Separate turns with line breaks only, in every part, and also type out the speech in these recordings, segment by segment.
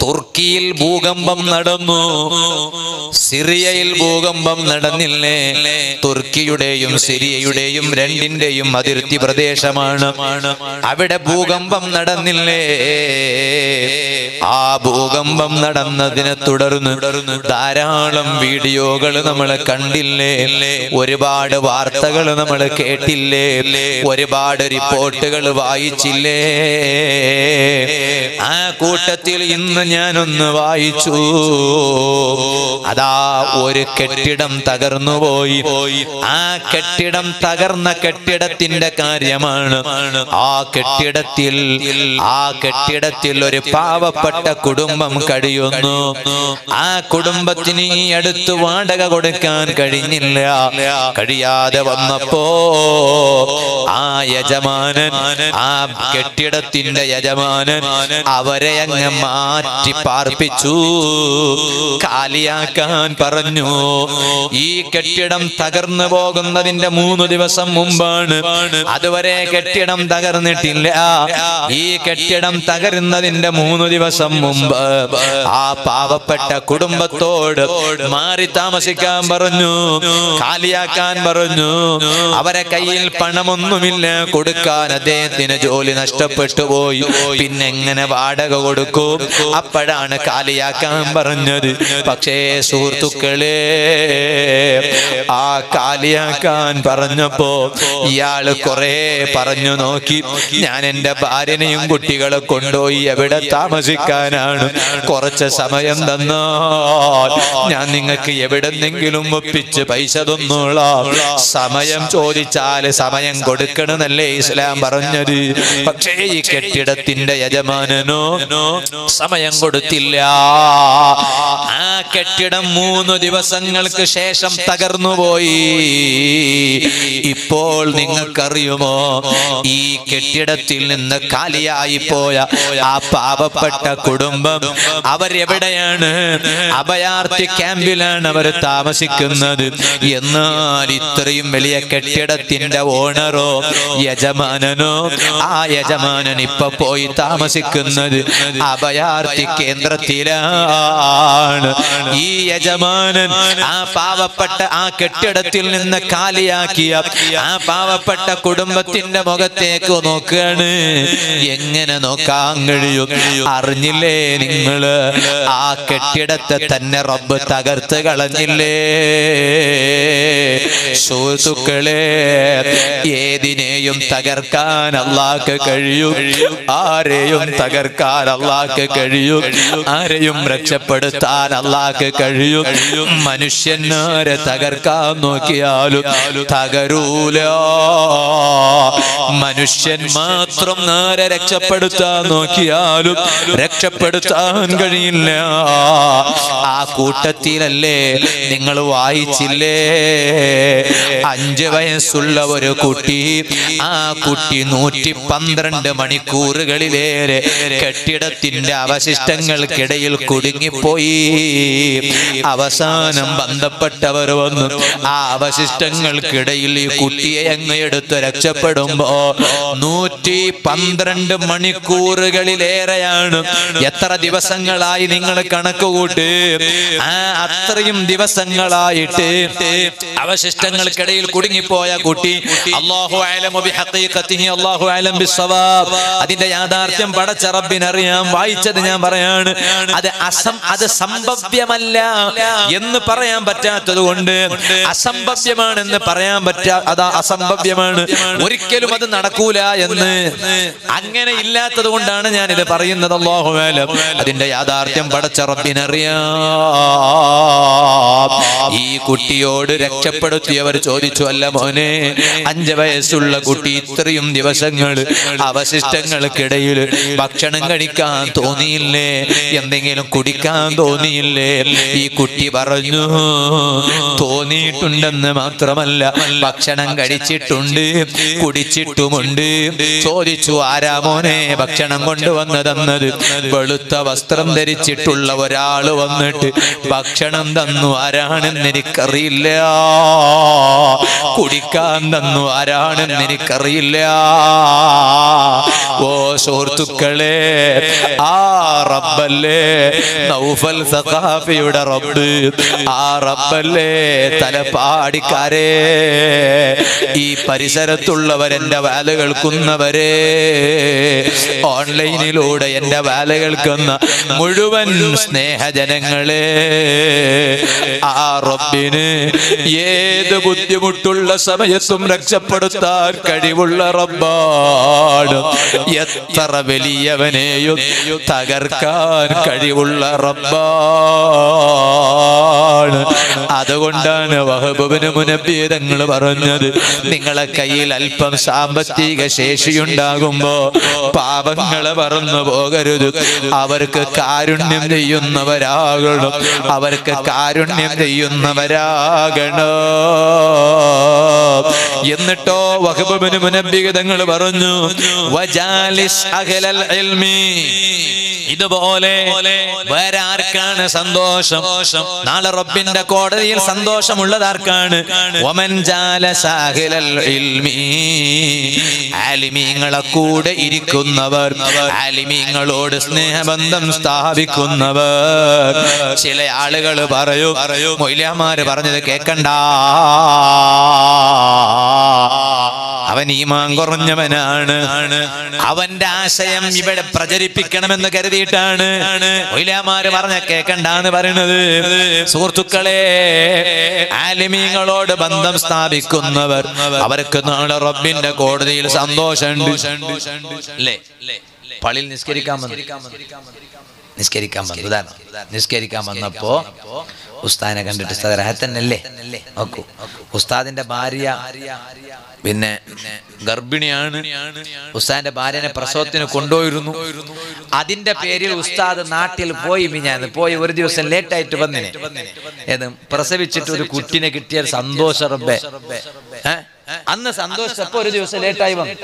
തുർക്കിയിൽ ഭൂകമ്പം നടന്നു സിറിയയിൽ ഭൂകമ്പം നടന്നില്ലേ തുർക്കിയുടെയും സിറിയയുടെയും രണ്ടിന്റെയും അതിർത്തി പ്രദേശമാണ് അവിടെ ഭൂകമ്പം നടന്നില്ലേ ആ ഭൂകമ്പം നടന്നതിനെ തുടർന്ന് ധാരാളം വീഡിയോകൾ നമ്മൾ കണ്ടില്ലേ ഒരുപാട് വാർത്തകൾ നമ്മൾ കേട്ടില്ലേ ഒരുപാട് റിപ്പോർട്ടുകൾ വായിച്ചില്ലേ ആ കൂട്ടത്തിൽ ഇന്ന് ഞാനൊന്ന് വായിച്ചു അതാ ഒരു കെട്ടിടം തകർന്നു പോയി ആ കെട്ടിടം തകർന്ന കെട്ടിടത്തിന്റെ കാര്യമാണ് ആ കെട്ടിടത്തിൽ ആ കെട്ടിടത്തിൽ ഒരു പാവപ്പെട്ട കുടുംബം കഴിയുന്നു ആ കുടുംബത്തിന് ഈ അടുത്ത് വാടക കൊടുക്കാൻ കഴിഞ്ഞില്ല കഴിയാതെ വന്നപ്പോ ആ യജമാനൻ ആ കെട്ടിടത്തിന്റെ യജമാനൻ അവരെ അങ്ങ് മാറ്റി പാർപ്പിച്ചു കാലിയാക്കാൻ പറഞ്ഞു ഈ കെട്ടിടം തകർന്നു പോകുന്നതിന്റെ മൂന്ന് ദിവസം മുമ്പാണ് അതുവരെ കെട്ടിടം തകർന്നിട്ടില്ല ഈ കെട്ടിടം തകരുന്നതിന്റെ മൂന്ന് ദിവസം മുമ്പ് ആ പാവപ്പെട്ട കുടുംബത്തോട് മാറി താമസിക്കാൻ പറഞ്ഞു കാലിയാക്കാൻ പറഞ്ഞു അവരെ കയ്യിൽ പണമൊന്നുമില്ല കൊടുക്കാൻ അദ്ദേഹത്തിന് ജോലി നഷ്ടപ്പെട്ടു പോയി പിന്നെ എങ്ങനെ വാടക കൊടുക്കും അപ്പോഴാണ് കാലിയാക്കാൻ പറഞ്ഞത് പക്ഷേ സുഹൃത്തുക്കളെ ആ കാലിയാക്കാൻ പറഞ്ഞപ്പോ ഇയാള് കുറെ പറഞ്ഞു നോക്കി ഞാൻ എന്റെ ഭാര്യനെയും കുട്ടികളെ കൊണ്ടുപോയി എവിടെ താമസിക്കാനാണ് കുറച്ച് സമയം തന്നാൽ ഞാൻ നിങ്ങൾക്ക് എവിടെന്നെങ്കിലും ഒപ്പിച്ച് പൈസ തന്നോളാം സമയം ചോദിച്ചാൽ സമയം കൊടുക്കണമെന്നല്ലേ ഇസ്ലാം പറഞ്ഞത് പക്ഷേ ഈ കെട്ടിടത്തിന്റെ യജമാനനോ സമയം കൊടുത്തില്ല ആ കെട്ടിടം മൂന്ന് ദിവസങ്ങൾക്ക് ശേഷം തകർന്നുപോയി ഇപ്പോൾ നിങ്ങൾക്കറിയുമോ ഈ കെട്ടിടത്തിൽ നിന്ന് കാലിയായി പോയ ആ പാവപ്പെട്ട കുടുംബം അവരെവിടെയാണ് അഭയാർത്ഥി ക്യാമ്പിലാണ് അവർ താമസിക്കുന്നത് എന്നാൽ ഇത്രയും വലിയ കെട്ടിടത്തിന്റെ ഓണറോ യജമാനനോ ആ യജമാനൻ ഇപ്പൊ പോയി താമസിക്കുന്നത് അഭയാർത്ഥി കേന്ദ്രത്തിലാണ് ഈ യജമാനൻ ആ പാവപ്പെട്ട ആ കെട്ടിടത്തിൽ നിന്ന് കാലിയാക്കിയ ആ പാവപ്പെട്ട കുടുംബത്തിന്റെ മുഖത്തേക്ക് നോക്കുകയാണ് എങ്ങനെ നോക്കാൻ കഴിയും അറിഞ്ഞില്ലേ നിങ്ങള് ആ കെട്ടിടത്തെ തന്നെ റബ്ബ് തകർത്ത് കളഞ്ഞില്ലേ സുഹൃത്തുക്കളെ ഏതിനെയും തകർക്കാൻ അള്ളാക്ക് കഴിയും ആരെയും തകർക്കാൻ അള്ളാക്ക് കഴിയും ആരെയും രക്ഷപ്പെടുത്താൻ അള്ളാക്ക് കഴിയും മനുഷ്യന്മാരെ തകർക്കാൻ നോക്കിയാലും തകരൂല മനുഷ്യൻ മാത്രം നേരെ രക്ഷപ്പെടുത്താൻ നോക്കിയാലും രക്ഷപ്പെടുത്താൻ കഴിയില്ല ആ കൂട്ടത്തിലല്ലേ നിങ്ങൾ വായിച്ചില്ലേ അഞ്ച് വയസ്സുള്ള ഒരു കുട്ടി ആ കുട്ടി നൂറ്റി പന്ത്രണ്ട് മണിക്കൂറുകളിലേറെ കെട്ടിടത്തിന്റെ അവശിഷ്ടങ്ങൾക്കിടയിൽ കുടുങ്ങിപ്പോയി അവസാനം ബന്ധപ്പെട്ടവർ വന്നു ആ അവശിഷ്ടങ്ങൾക്കിടയിൽ ഈ കുട്ടിയെ അങ്ങ് എടുത്ത് രക്ഷപ്പെടുമ്പോ നൂറ്റി പന്ത്രണ്ട് മണിക്കൂറുകളിലേറെയാണ് എത്ര ദിവസങ്ങളായി നിങ്ങൾ കണക്ക് കൂട്ട് ആ അത്രയും ദിവസങ്ങളായിട്ട് അവശിഷ്ടങ്ങൾക്കിടയിൽ കുടുങ്ങിപ്പോയ കുട്ടി അള്ളാഹു അലമു ബിഹഖീഖത്തിഹി അല്ലാഹു അലം ബിസ്സവാബ് അതിന്റെ യാഥാർത്ഥ്യം പടച്ച റബ്ബിനറിയാം വായിച്ചത് ഞാൻ പറയാണ് അത് അസം അത് സംഭവ്യമല്ല എന്ന് പറയാൻ പറ്റാത്തത് കൊണ്ട് അസംഭവ്യമാണെന്ന് പറയാൻ പറ്റാ അതാ അസംഭവ്യമാണ് ഒരിക്കലും അത് നടക്കൂല എന്ന് അങ്ങനെ ഇല്ലാത്തത് കൊണ്ടാണ് ഞാൻ ഇത് പറയുന്നത് അല്ലാഹു അലം അതിന്റെ യാഥാർത്ഥ്യം പടച്ച റബ്ബിനറിയാം ഈ കുട്ടിയോട് രക്ഷപ്പെടുത്തിയവർ ചോദിച്ചു അല്ല മോനെ അഞ്ച് വയസ്സുള്ള കുട്ടി ഇത്രയും ദിവസങ്ങൾ അവശിഷ്ടങ്ങൾക്കിടയിൽ ഭക്ഷണം കഴിക്കാൻ തോന്നിയില്ലേ എന്തെങ്കിലും കുടിക്കാൻ തോന്നിയില്ലേ ഈ കുട്ടി പറഞ്ഞു തോന്നിയിട്ടുണ്ടെന്ന് മാത്രമല്ല ഭക്ഷണം കഴിച്ചിട്ടുണ്ട് കുടിച്ചിട്ടുമുണ്ട് ചോദിച്ചു ആരാ മോനെ ഭക്ഷണം കൊണ്ടുവന്നതെന്നത് വെളുത്ത വസ്ത്രം ധരിച്ചിട്ടുള്ള ഒരാള് വന്നിട്ട് ഭക്ഷണം തന്നു ആരാണെന്ന് എനിക്കറിയില്ല കുടിക്കാൻ തന്നു ആരാണെന്ന് എനിക്കറിയില്ല ഓ സുഹൃത്തുക്കളെ ആ റബ്ബല്ലേ നൗഫൽ സഖാഫിയുടെ റബ്ബ് ആ റബ്ബല്ലേ തലപ്പാടിക്കാരേ ഈ പരിസരത്തുള്ളവരെന്റെ വാല കേൾക്കുന്നവരെ ഓൺലൈനിലൂടെ എന്റെ വാല കേൾക്കുന്ന മുഴുവൻ സ്നേഹജനങ്ങളെ ആ റബ്ബിന് ഏത് ബുദ്ധിമുട്ടുള്ള സമയത്തും രക്ഷപ്പെടുത്താൻ കഴിവുള്ള റബ്ബാണ് എത്ര വലിയവനെയും തകർക്കാൻ കഴിവുള്ള റബ്ബാണ് അതുകൊണ്ടാണ് വഹബുബിന് മുനബീതങ്ങൾ പറഞ്ഞത് നിങ്ങളെ കയ്യിൽ അല്പം സാമ്പത്തിക ശേഷിയുണ്ടാകുമ്പോ പാപങ്ങളെ പറന്നു പോകരുത് അവർക്ക് കാരുണ്യം ചെയ്യുന്നവരാകണം അവർക്ക് കാരുണ്യം ചെയ്യുന്നവരാകണം എന്നിട്ടോ വഹബുബിന് മുനബിഗതങ്ങൾ പറഞ്ഞു വജാലിസ് അഖലൽ ഇൽമി ഇതുപോലെ വേറെ ആർക്കാണ് സന്തോഷം നാളെ റബ്ബിന്റെ കോടതിയിൽ സന്തോഷമുള്ളത് ആർക്കാണ് ഒമൻ ജാലസ അഖലൽ ഇൽമി ആലിമീങ്ങളെ കൂടെ ഇരിക്കുന്നവർ ആലിമീങ്ങളോട് സ്നേഹബന്ധം സ്ഥാപിക്കുന്നവർ ചില ആളുകൾ പറയൂ പറയൂ മൊയ്ലാമാര് പറഞ്ഞത് കേക്കണ്ട അവൻ ഈമാൻ കുറഞ്ഞവനാണ് അവന്റെ ആശയം ഇവിടെ പ്രചരിപ്പിക്കണമെന്ന് കരുതിയിട്ടാണ് മൊയ്ലാമാര് പറഞ്ഞ കേക്കണ്ടെന്ന് പറയുന്നത് സുഹൃത്തുക്കളെ ആലിമീങ്ങളോട് ബന്ധം സ്ഥാപിക്കുന്നവർ അവർക്ക് നാളെ റബ്ബിന്റെ കോടതിയിൽ സന്തോഷമുണ്ട് അല്ലേ പള്ളിയിൽ നിസ്കരിക്കാൻ വന്നു നിസ്കരിക്കാൻ വന്നു ഉദാഹരണം നിസ്കരിക്കാൻ വന്നപ്പോ ഉസ്താദിനെ കണ്ടിട്ട് ഉസ്താദ് റാഹത്തന്നല്ലേ നോക്കൂ ഉസ്താദിന്റെ ഭാര്യ പിന്നെ ഗർഭിണിയാണ് ഉസ്താദിന്റെ ഭാര്യനെ പ്രസവത്തിന് കൊണ്ടുപോയിരുന്നു അതിന്റെ പേരിൽ ഉസ്താദ് നാട്ടിൽ പോയി മിഞ്ഞാന്ന് പോയി ഒരു ദിവസം ലേറ്റ് ആയിട്ട് വന്നിനെ ഏത് പ്രസവിച്ചിട്ട് ഒരു കുട്ടിനെ കിട്ടിയ സന്തോഷ റബ്ബേ ഏ? അന്ന് സന്തോഷിച്ചപ്പോ ഒരു ദിവസം ലേറ്റായി വന്നു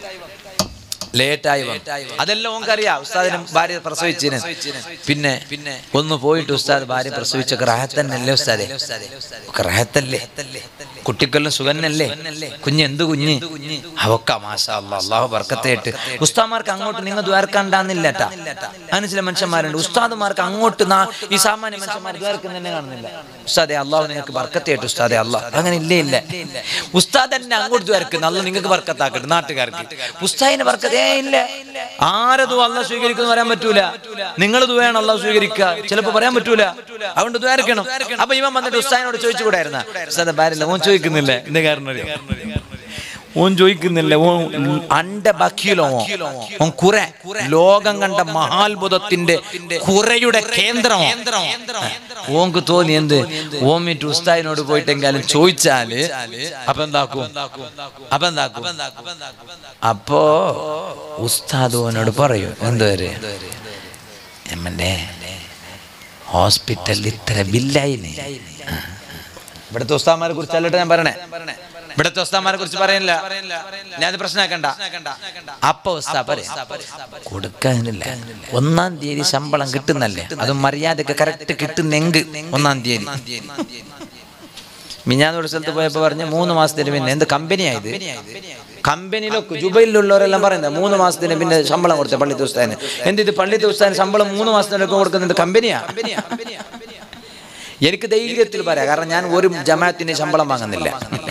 ലേറ്റായി വന്നു അതെല്ലാം ഓങ്കറിയാം ഉസ്താദിനും ഭാര്യ പ്രസവിച്ചിന് പിന്നെ പിന്നെ ഒന്ന് പോയിട്ട് ഉസ്താദ് ഭാര്യ പ്രസവിച്ചൊക്കെ റാഹത്തന്നല്ലേ ഉസ്താദെ ഒക്കെ റാഹത്തല്ലേ കുട്ടിക്കെല്ലാം സുഖന്നല്ലേ കുഞ്ഞ് എന്ത് കുഞ്ഞ് അവക്ക മാഷാ അല്ലാ അള്ളാഹു ബർക്കത്തേട്ട് ഉസ്താദ്മാർക്ക് അങ്ങോട്ട് നിങ്ങൾ ദ്വാരക്കാണ്ടാന്നില്ല അങ്ങനെ ചില മനുഷ്യന്മാരുണ്ട് ഉസ്താദുമാർക്ക് അങ്ങോട്ട് നാ- ഈ സാമാന്യ മനുഷ്യന്മാർ ദ്വാരക്കുന്ന തന്നെ കാണുന്നില്ല ഉസ്താദെ അള്ളാഹു നിങ്ങൾക്ക് ബർക്കത്തേട്ട് ഉസ്താദെ അള്ളാഹ് അങ്ങനെ ഇല്ലേ ഇല്ല ഉസ്താദ് തന്നെ അങ്ങോട്ട് ദ്വാരക്കുന്ന അല്ല നിങ്ങൾക്ക് ബർക്കത്താക്കട്ടെ നാട്ടുകാർക്ക് ഉസ്താദിന് ബർക്കത്തേ ഇല്ല ആരതും അള്ളാഹ് സ്വീകരിക്കുന്നു പറയാൻ പറ്റൂല നിങ്ങൾ ദുവാണ് അള്ളാഹ് സ്വീകരിക്കുക ചിലപ്പോ പറയാൻ പറ്റൂല അതുകൊണ്ട് ദ്വാരക്കണം അപ്പൊ ഇവൻ വന്നിട്ട് ഉസ്താദിനോട് ചോദിച്ചു കൂടായിരുന്ന ഉസ്താദ് ഭാര്യല്ല ഓൻ ചോദിക്കുന്നില്ല എന്ത് കാരണം അറിയോ? ഓൻ ചോദിക്കുന്നില്ല ഓൻ അണ്ട ബക്കീലോ ഓൻ കുറെ ലോകം കണ്ട മഹാത്ഭുതത്തിന്റെ കുറയുടെ കേന്ദ്രമോ ഓങ്ക് തോന്നി എന്ത് ഓമിറ്റ് ഉസ്താദിനോട് പോയിട്ടെങ്കിലും ചോദിച്ചാല് അപ്പൊ എന്താക്കും അപ്പൊ എന്താക്കും അപ്പോ ഉസ്താദ് ഓനോട് പറയൂ എന്തോര് എമ്മന്റെ ഹോസ്പിറ്റലിൽ ഇത്ര ബില്ലായിനെ ആ. ഇവിടുത്തെ ഉസ്താമാരെ കുറിച്ച് അല്ലട്ടെ ഞാൻ പറയണേ ഇവിടുത്തെ ഉസ്താമാരെ കുറിച്ച് പറയണില്ല ഞാൻ അത് പ്രശ്നമാക്കണ്ട അപ്പൊ ഉസ്താ പറയാം കൊടുക്കാനില്ല ഒന്നാം തീയതി ശമ്പളം കിട്ടുന്നല്ലേ അത് മര്യാദക്ക് കറക്റ്റ് കിട്ടുന്നെങ്കിൽ ഒന്നാം തീയതി മിഞ്ഞാന്നോട് സ്ഥലത്ത് പോയപ്പോ പറഞ്ഞ മൂന്ന് മാസത്തിന് പിന്നെ എന്ത് കമ്പനിയായത് കമ്പനിയിലൊക്കെ ജുബൈലിലുള്ളവരെല്ലാം പറയുന്നത് മൂന്ന് മാസത്തിന് പിന്നെ ശമ്പളം കൊടുത്ത പള്ളി ദിവസത്തിന് എന്ത് ഇത് പള്ളി ദിവസത്തിന് ശമ്പളം മൂന്ന് മാസത്തിനൊക്കെ കൊടുക്കുന്നത് കമ്പനിയാ എനിക്ക് ധൈര്യത്തിൽ പറയാം കാരണം ഞാൻ ഒരു ജമാഅത്തിന് ശമ്പളം വാങ്ങുന്നില്ല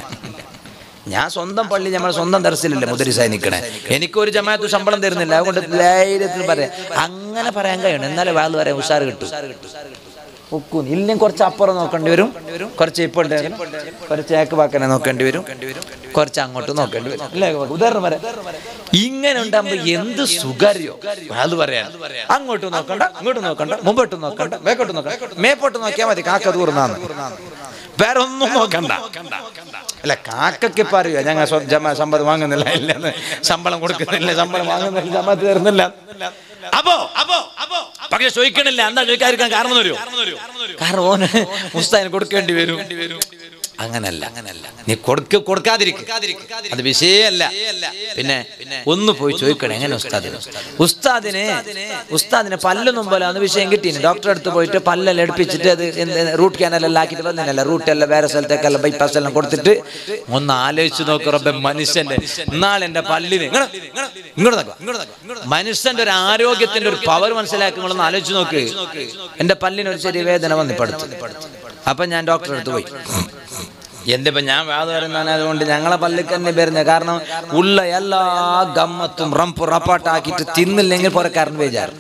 ഞാൻ സ്വന്തം പള്ളി നമ്മൾ സ്വന്തം ദർശനമില്ല മുദരിസായി നിൽക്കണേ എനിക്കൊരു ജമാഅത്ത് ശമ്പളം തരുന്നില്ല അതുകൊണ്ട് ധൈര്യത്തിൽ പറയാം അങ്ങനെ പറയാൻ കഴിയണം എന്നാലേ വാൾ പറയാൻ ഉഷാറ് കിട്ടും ഒക്കും ഇല്ലെങ്കിൽ കുറച്ച് അപ്പുറം നോക്കേണ്ടി വരും കുറച്ച് ഇപ്പോണ്ട് കുറച്ച് ഏക്ക് പാക്കനെ നോക്കേണ്ടി വരും കുറച്ച് അങ്ങോട്ട് നോക്കേണ്ടി വരും അല്ലേ ഉദാഹരണം പറയാം ഇങ്ങനെ ഉണ്ടാകുമ്പോ എന്ത് സുഖാര്യോ അത് പറയാൻ അങ്ങോട്ട് നോക്കണ്ട ഇങ്ങോട്ട് നോക്കണ്ട മുമ്പോട്ട് നോക്കണ്ട വേക്കോട്ട് നോക്കണ്ട മേപ്പോട്ട് നോക്കിയാൽ മതി കാക്ക തൂർന്നാന്ന് വേറെ ഒന്നും നോക്കണ്ട അല്ല കാക്കയ്ക്ക് ഇപ്പൊ അറിയോ ഞങ്ങൾ സ്വ- ജമ ശമ്പളം വാങ്ങുന്നില്ല ഇല്ലെന്ന് ശമ്പളം കൊടുക്കുന്നില്ല ശമ്പളം വാങ്ങുന്നില്ല ജമാത്ത് തരുന്നില്ല അപ്പോ അപ്പോ അപ്പോ പക്ഷെ ചോദിക്കണില്ല എന്താ ചോദിക്കാതിരിക്കാൻ കാരണം വരൂ കാരണം ഓന് മുസ്താദിന് കൊടുക്കേണ്ടി വരും
അങ്ങനല്ല നീ കൊടുക്ക കൊടുക്കാതിരിക്കും അത് വിഷയമല്ല പിന്നെ ഒന്ന് പോയി ചോദിക്കണേ എങ്ങനെ ഉസ്താദ് ഉസ്താദിന് ഉസ്താദിന് പല്ലൊന്നും പോലെ അന്ന് വിഷയം കിട്ടീന് ഡോക്ടറെ അടുത്ത് പോയിട്ട് പല്ലെല്ലാം എടുപ്പിച്ചിട്ട് അത് റൂട്ട് ക്യാനെല്ലാം ആക്കിയിട്ട് വന്നില്ല റൂട്ട് എല്ലാം വേറെ സ്ഥലത്തേക്കെല്ലാം ബൈപ്പാസ് എല്ലാം കൊടുത്തിട്ട് ഒന്ന് ആലോചിച്ച് നോക്ക് റബ്ബെ മനുഷ്യന്റെ നാളെ എന്റെ പല്ലിന് ഇങ്ങട് ഇങ്ങോട്ട് നോക്കുക മനുഷ്യന്റെ ഒരു ആരോഗ്യത്തിന്റെ ഒരു പവർ മനസ്സിലാക്കി നിങ്ങളൊന്ന് ആലോചിച്ച് നോക്ക് എന്റെ പല്ലിന് ഒരു ചെറിയ വേദന വന്ന് ഇപ്പൊ അടുത്ത് അപ്പൊ ഞാൻ ഡോക്ടറെ അടുത്ത് പോയി എന്തിപ്പോ ഞാൻ വാദ വരുന്നതാണ് അതുകൊണ്ട് ഞങ്ങളെ പള്ളിക്ക് തന്നെ വരുന്നത് കാരണം ഉള്ള എല്ലാ ഗമ്മത്തും റംപ് റപ്പാട്ടാക്കിയിട്ട് തിന്നില്ലെങ്കിൽ പുറക്കാരൻ ബേജാറ്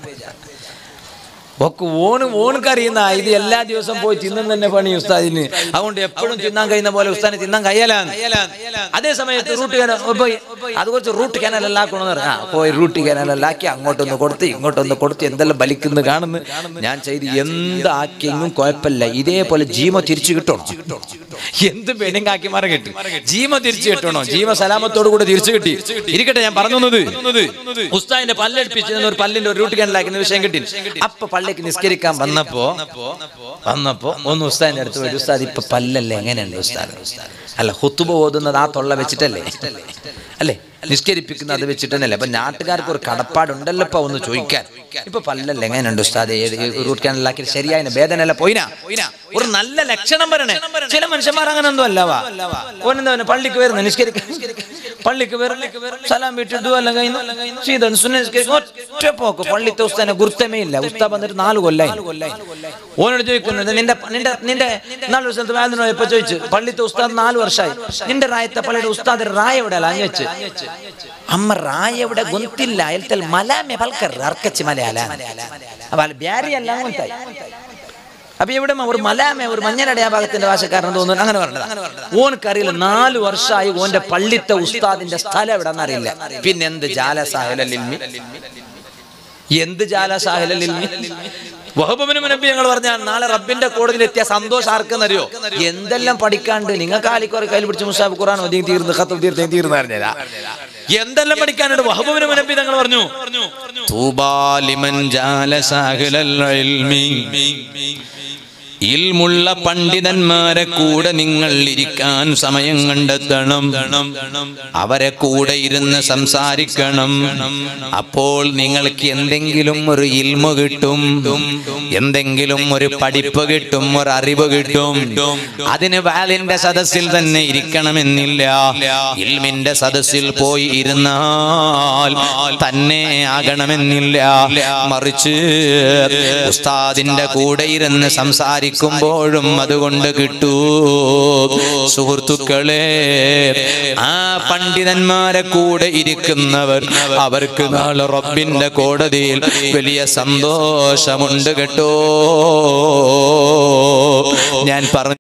ഒക്കെ ഓണ് ഓണക്കറിയുന്ന ഇത് എല്ലാ ദിവസവും പോയി തിന്നും തന്നെ പണി ഉസ്താദിന് അതുകൊണ്ട് എപ്പോഴും തിന്നാൻ കഴിയുന്ന പോലെ ഉസ്താദിന് തിന്നാൻ കഴിയലാണ് അതേ സമയത്ത് റൂട്ട് കാനൽ പോയി അത് കുറച്ച് റൂട്ട് കാനലെല്ലാം ആക്കണമെന്ന് പറഞ്ഞു ആ പോയി റൂട്ട് കാനലെല്ലാം ആക്കി അങ്ങോട്ടൊന്ന് കൊടുത്ത് ഇങ്ങോട്ടൊന്ന് കൊടുത്ത് എന്തെല്ലാം വലിക്കുന്നു കാണുന്നു ഞാൻ ചെയ്ത് എന്താക്കിയെങ്കിലും കുഴപ്പമില്ല ഇതേപോലെ ജീമ തിരിച്ചു കിട്ടണം എന്ത് വേണമെങ്കിൽ ആക്കി മാറാൻ കിട്ടും ജീമ തിരിച്ചു കിട്ടണോ ജീവ സലാമത്തോടു കൂടെ തിരിച്ചു കിട്ടി ഇരിക്കട്ടെ ഞാൻ പറഞ്ഞു തന്നത് ഉസ്താദിന്റെ പല്ലടിപ്പിച്ച് ഒരു പല്ലിന്റെ ഒരു റൂട്ട് കാനലാക്കുന്ന വിഷയം കിട്ടി അപ്പൊ പള്ളിക്ക് നിസ്കരിക്കാൻ വന്നപ്പോ വന്നപ്പോ ഒന്ന് ഉസ്താദിന്റെ അടുത്ത് പോയി ഉസ്താദ് ഇപ്പൊ പല്ലല്ലേ എങ്ങനെയുണ്ട് ഉസ്താദ് അല്ല ഹുത്തുബ ഓതുന്നത് ആ തൊള്ള വെച്ചിട്ടല്ലേ അല്ലേ നിസ്കരിപ്പിക്കുന്നത് അത് വെച്ചിട്ട് തന്നെയല്ലേ അപ്പൊ നാട്ടുകാർക്ക് ഒരു കടപ്പാടുണ്ടല്ലോ ഇപ്പൊ ഒന്ന് ചോദിക്കാൻ ഇപ്പൊ പല്ലല്ല എങ്ങനെയുണ്ട് ഉസ്താദ് ഏത് റൂട്ട് കാനലാക്കി ശരിയായ വേദനയല്ല പോയിനാ ഒരു നല്ല ലക്ഷണം വരണേ ചില മനുഷ്യന്മാർ അങ്ങനെ ഒന്നും അല്ലവാ ഓനെന്താ പറയുന്നെ, പള്ളിക്ക് വരുന്ന നിസ്കരിക്കാൻ പള്ളിക്ക് വരുന്ന സലാം വീട്ടിൽ ദുവെല്ലാം കഴിഞ്ഞു സീതൻ സുന്ന നിസ്കരിക്കും ഒറ്റ പോക്ക് പള്ളിത്തെ ഉസ്താനെ ഗുരുത്തമേ ഇല്ല ഉസ്താ വന്നിട്ട് നാല് കൊല്ലായി ഓനോട് ചോദിക്കുന്നത് നിന്റെ നിന്റെ നിന്റെ നാല് സ്ഥലത്ത് വേദന പോയപ്പോ ചോദിച്ചു പള്ളിത്തെ ഉസ്താദ് നാല് വർഷമായി നിന്റെ റായത്തെ പള്ളിയുടെ ഉസ്താദ് റായ എവിടെ അല്ല വെച്ച് അമ്മ റായ എവിടെ ഗൊന്തില്ല അയൽത്തൽ മലാമെ പൽക്കർ അർക്കച്ച് മലയാള അവൾ ബ്യാരി അല്ല അങ്ങനത്തെ അപ്പൊ ഇവിടെ ഒരു മലാമ ഒരു മഞ്ഞനടയാ ഭാഗത്തിന്റെ ഭാഷക്കാരൻ തോന്നുന്നു അങ്ങനെ പറഞ്ഞത് ഓനക്കറിയില്ല നാല് വർഷമായി ഓന്റെ പള്ളിത്തെ ഉസ്താദിന്റെ സ്ഥലം എവിടെ അറിയില്ല പിന്നെ എന്ത് ജാല സാഹിലിൽമി എന്ത് ജാല സാഹിലിൽമി വഹബുബിന് മുനമ്പി ഞങ്ങൾ പറഞ്ഞാൽ നാളെ റബ്ബിന്റെ കോടതിയിൽ എത്തിയ സന്തോഷം ആർക്കെന്നറിയോ എന്തെല്ലാം പഠിക്കാണ്ട് നിങ്ങൾക്ക് ആലിക്കോറെ കയ്യിൽ പിടിച്ച് മുസാബ് ഖുറാൻ ഒതുങ്ങി തീർന്ന് ഖത്തം തീർത്ത് തീർന്നു പറഞ്ഞാ എന്തെല്ലാം പഠിക്കാനുണ്ട് വഹബുബിന് മുനമ്പി ഞങ്ങൾ പറഞ്ഞു
തൂബാലിമൻ ജാല സാഹിലൽ ഇൽമി ഇൽമുള്ള പണ്ഡിതന്മാരെ കൂടെ നിങ്ങൾ ഇരിക്കാൻ സമയം കണ്ടെത്തണം അവരെ കൂടെ ഇരുന്ന് സംസാരിക്കണം അപ്പോൾ നിങ്ങൾക്ക് എന്തെങ്കിലും ഒരു ഇൽമു കിട്ടും എന്തെങ്കിലും ഒരു പഠിപ്പ് കിട്ടും ഒരു അറിവ് കിട്ടും അതിന് വാലിന്റെ സദസ്സിൽ തന്നെ ഇരിക്കണമെന്നില്ല ഇൽമിന്റെ സദസ്സിൽ പോയി ഇരുന്നാൽ തന്നെ ആകണമെന്നില്ല മറിച്ച് ഉസ്താദിന്റെ കൂടെ ഇരുന്ന് സംസാരിക്കുമ്പോഴും അതുകൊണ്ട് കിട്ടൂ സുഹൃത്തുക്കളെ ആ പണ്ഡിതന്മാരെ കൂടെ ഇരിക്കുന്നവർ അവർക്ക് നാളെ റബ്ബിന്റെ കോടതിയിൽ വലിയ സന്തോഷമുണ്ട് കേട്ടോ ഞാൻ പറഞ്ഞു